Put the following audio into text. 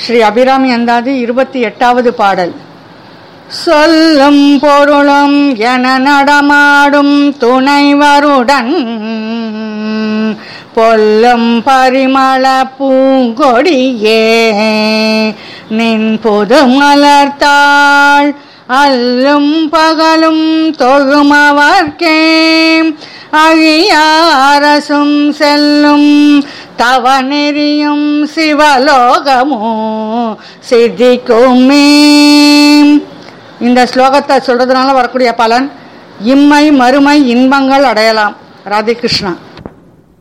ஸ்ரீ அபிராமி அந்தாதி இருபத்தி எட்டாவது பாடல் சொல்லும் பொருளும் என நடமாடும் துணைவருடன் பொல்லும் பரிமள பூங்கொடியே நின் புது மலர்த்தாள் அல்லும் பகலும் தொழுமவர்க்கே அழியாரசும் செல்லும் தவநெறியும் சிவலோகமோ சித்திக்குமே இந்த ஸ்லோகத்தை சொல்றதுனால வரக்கூடிய பலன் இம்மை மறுமை இன்பங்கள் அடையலாம் ராதே கிருஷ்ணா